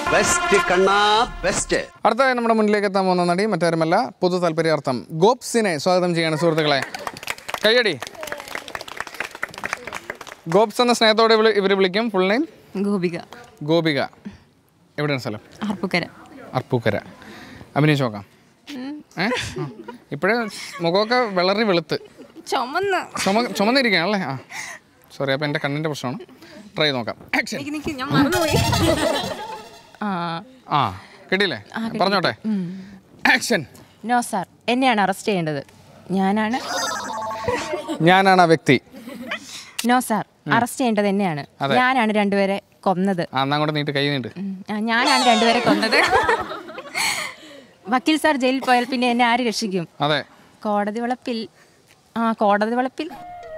Best കണ്ണാ best അടുത്തതായി നമ്മുടെ മുന്നിലേക്ക് എത്താൻ പോകുന്ന നടി മറ്റാരുമല്ല പൊതു താല്പര്യാർത്ഥം ഗോപ്സിനെ സ്വാഗതം ചെയ്യാണ് സുഹൃത്തുക്കളെ കയ്യടി ഗോപ്സ് എന്ന സ്നേഹത്തോടെ ഇവർ ഇവർ വിളിക്കും ഫുൾ നെയിം ഗോപിക ഗോപിക എവിടെയാണ് സ്ഥലം ആർപ്പുക്കര അർപ്പൂക്കര അഭിനയിച്ച് നോക്കാം ഏ ഇപ്പോഴേ മുഖമൊക്കെ വിളറി വെളുത്ത് ചുമന്ന് ചുമ ചുമന്നിരിക്കുകയാണല്ലേ ആ സോറി അപ്പോൾ എൻ്റെ കണ്ണിൻ്റെ പ്രശ്നമാണ് ട്രൈ ചെയ്ത് നോക്കാം ആക്ഷൻ നിക്ക് ഞാൻ മറന്നുപോയി ആ ആ കിട്ടിയില്ലേ പറഞ്ഞോട്ടെ ആക്ഷൻ നോ സാർ എന്നെയാണ് അറസ്റ്റ് ചെയ്യേണ്ടത് ഞാനാണ് ഞാനാണ് ആ വ്യക്തി നോ സാർ അറസ്റ്റ് ചെയ്യേണ്ടത് എന്നെയാണ് അതെ. ഞാനാണ് രണ്ടുപേരെ കൊന്നത് ആ എന്നാ കൂടെ നീട്ട് കൈ നീട്ട് ഉം, ആ, ഞാനാണ് രണ്ടുപേരെ കൊന്നത് വക്കീൽ സാർ ജയിലിൽ പോയാൽ പിന്നെ എന്നെ ആര് രക്ഷിക്കും അതെ കോടതി വളപ്പിൽ ആ കോടതി വളപ്പിൽ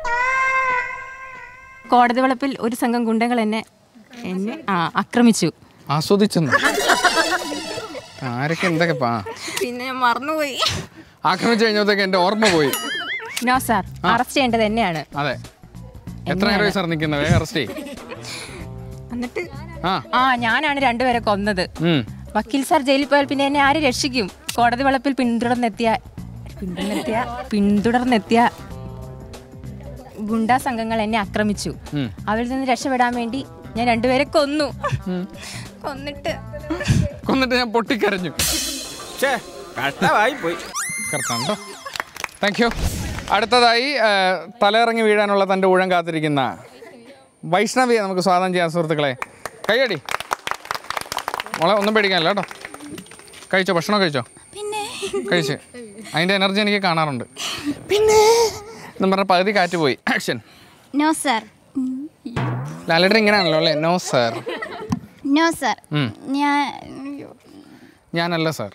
കോടതി വളപ്പിൽ ഒരു സംഘം ഗുണ്ടകൾ എന്നെ എന്നെ ആ ആക്രമിച്ചു ആസ്വദിച്ചെന്ന് ആരൊക്കെ എന്തൊക്കെ പാ പിന്നെ ഞാൻ മറന്നുപോയി ആക്രമിച്ചു കഴിഞ്ഞപ്പോഴത്തേക്ക് എൻ്റെ ഓർമ്മ പോയി നോ സാർ അറസ്റ്റ് ചെയ്യേണ്ടത് എന്നെയാണ് അതെ എത്ര നേരമായി സാർ നിൽക്കുന്നത് വേഗം അറസ്റ്റ് ചെയ്യും എന്നിട്ട് ആ ആ ഞാനാണ് രണ്ടുപേരെ കൊന്നത് ഉം. വക്കീൽ സാർ ജയിലിൽ പോയാൽ പിന്നെ എന്നെ ആര് രക്ഷിക്കും കോടതി വളപ്പിൽ പിന്തുടർന്നെത്തിയ പിന്തുടർന്നെത്തിയ പിന്തുടർന്നെത്തിയ ഗുണ്ടാ സംഘങ്ങൾ എന്നെ ആക്രമിച്ചു ഉം. അവരിൽ നിന്ന് രക്ഷപ്പെടാൻ വേണ്ടി ഞാൻ രണ്ടുപേരെ കൊന്നു കൊന്നിട്ട് കൊന്നിട്ട് ഞാൻ പൊട്ടിക്കരഞ്ഞു ഛേ കഷ്ടമായി പോയി കറക്റ്റാണോ താങ്ക് യു അടുത്തതായി ആ, തലയിറങ്ങി വീഴാനുള്ള തൻ്റെ ഊഴം കാത്തിരിക്കുന്ന വൈഷ്ണവിയെ നമുക്ക് സ്വാഗതം ചെയ്യാം സുഹൃത്തുക്കളെ കൈയടി മോളെ ഒന്നും പേടിക്കാനില്ല കേട്ടോ കഴിച്ചോ ഭക്ഷണം കഴിച്ചോ പിന്നെ കഴിച്ച് അതിൻ്റെ എനർജി എനിക്ക് കാണാറുണ്ട് പിന്നെ എന്നും പറഞ്ഞ പകുതി കാറ്റ് പോയി ആക്ഷൻ നോ സർ ലാലേട്ടൻ ഇങ്ങനെയാണല്ലോ അല്ലേ നോ സാർ നോ സർ ഞാൻ ഞാനല്ല സാർ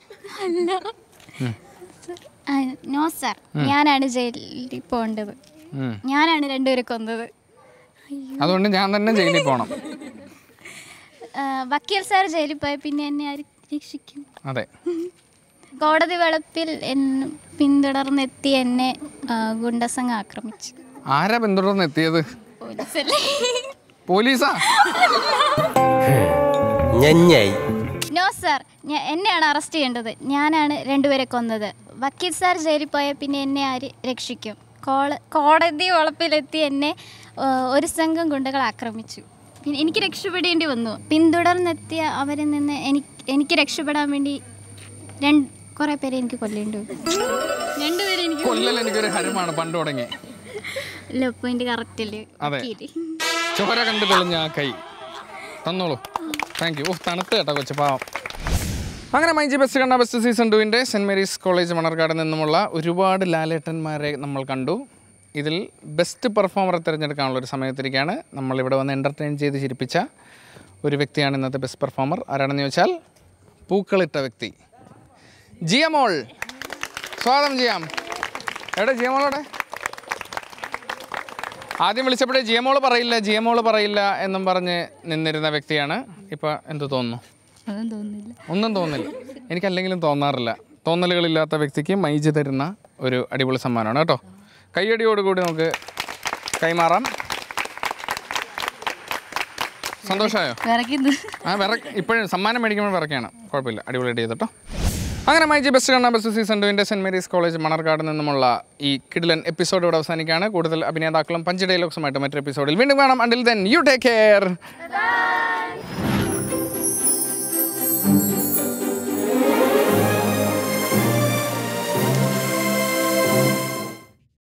നോ സർ ഞാനാണ് ജയിലിൽ പോകേണ്ടത് ഞാനാണ് രണ്ടുപേരെ കൊന്നത് അതുകൊണ്ട് ഞാൻ തന്നെ ജയിലിൽ പോകണം ആ, വക്കീൽ സാർ ജയിലിൽ പോയ പിന്നെ എന്നെ ആര് രക്ഷിക്കും അതെ കോടതി വളപ്പിൽ എന്നെ പിന്തുടർന്നെത്തി എന്നെ ആ, ഗുണ്ടസംഘം ആക്രമിച്ചു ആരാ പിന്തുടർന്ന് എത്തിയത് പോലീസല്ലേ പോലീസാ ഞഞ്ഞായി നോ സാർ ഞാൻ എന്നെയാണ് അറസ്റ്റ് ചെയ്യേണ്ടത് ഞാനാണ് രണ്ടുപേരെ കൊന്നത് വക്കീൽ സാർ ജയിലിൽ പോയാൽ പിന്നെ എന്നെ ആര് രക്ഷിക്കും കോള കോടതി വളപ്പിലെത്തി എന്നെ ആ, ഒരു സംഘം ഗുണ്ടകൾ ആക്രമിച്ചു പിന്നെ എനിക്ക് രക്ഷപ്പെടേണ്ടി വന്നു പിന്തുടർന്നെത്തിയ അവരിൽ നിന്ന് എനിക്ക് എനിക്ക് രക്ഷപ്പെടാൻ വേണ്ടി രണ്ട് കുറേ പേരെ എനിക്ക് കൊല്ലേണ്ടി വന്നു രണ്ടുപേരെ എനിക്ക് കൊല്ലൽ എനിക്കൊരു ഹരമാണ് പണ്ട് തുടങ്ങി ലോ പോയിന്റ് കറക്റ്റ് അല്ലേ അതെ. വക്കീല്. ചോര കണ്ട് തെളിഞ്ഞ ആ കൈ തന്നോളൂ താങ്ക് യു ഓ തണുത്ത് കേട്ടോ കൊച്ചു പാവം അങ്ങനെ മൈജി ബെസ്റ്റ് കണ്ട ബെസ്റ്റ് സീസൺ ടുവിൻ്റെ സെൻറ്റ് മേരീസ് കോളേജ് മണർക്കാട് നിന്നുമുള്ള ഒരുപാട് ലാലേട്ടന്മാരെ നമ്മൾ കണ്ടു ഇതിൽ ബെസ്റ്റ് പെർഫോമറെ തിരഞ്ഞെടുക്കാനുള്ള ഒരു സമയത്തിരിക്കുകയാണ് നമ്മളിവിടെ വന്ന് എൻ്റർടൈൻ ചെയ്ത് ചിരിപ്പിച്ച ഒരു വ്യക്തിയാണ് ഇന്നത്തെ ബെസ്റ്റ് പെർഫോമർ ആരാണെന്ന് ചോദിച്ചാൽ പൂക്കളിട്ട വ്യക്തി ജിയമോൾ സ്വാഗതം ചെയ്യാം എവിടെ ജിയമോളോടെ ആദ്യം വിളിച്ചപ്പോഴേ ജിയമോള് പറയില്ല ജിയമോള് പറയില്ല എന്നും പറഞ്ഞ് നിന്നിരുന്ന വ്യക്തിയാണ് ഇപ്പോൾ എന്ത് തോന്നുന്നു അതൊന്നും തോന്നുന്നില്ല ഒന്നും തോന്നില്ല എനിക്കല്ലെങ്കിലും തോന്നാറില്ല തോന്നലുകളില്ലാത്ത വ്യക്തിക്ക് മൈജ് തരുന്ന ഒരു അടിപൊളി സമ്മാനമാണ് കേട്ടോ കൈയടിയോടുകൂടി നമുക്ക് കൈമാറാം സന്തോഷമായോ വിറയ്ക്കുന്നു ആ വിറ ഇപ്പോഴും സമ്മാനം മേടിക്കുമ്പോൾ വിറക്കാണ് കുഴപ്പമില്ല അടിപൊളിയായിട്ട് ചെയ്തിട്ടോ അങ്ങനെ മൈജി ബെസ്റ്റ് കണ്ട ബെസ്റ്റ് സീസൺ ടുവിൻ്റെ സെൻറ്റ് മേരീസ് കോളേജ് മണർക്കാട് നിന്നുമുള്ള ഈ കിഡിലൻ എപ്പിസോഡ് ഇവിടെ അവസാനിക്കുകയാണ് കൂടുതൽ അഭിനേതാക്കളും പഞ്ച് ഡയലോഗ്സുമായിട്ട് മറ്റൊരു എപ്പിസോഡിൽ വീണ്ടും കാണാം until then you take care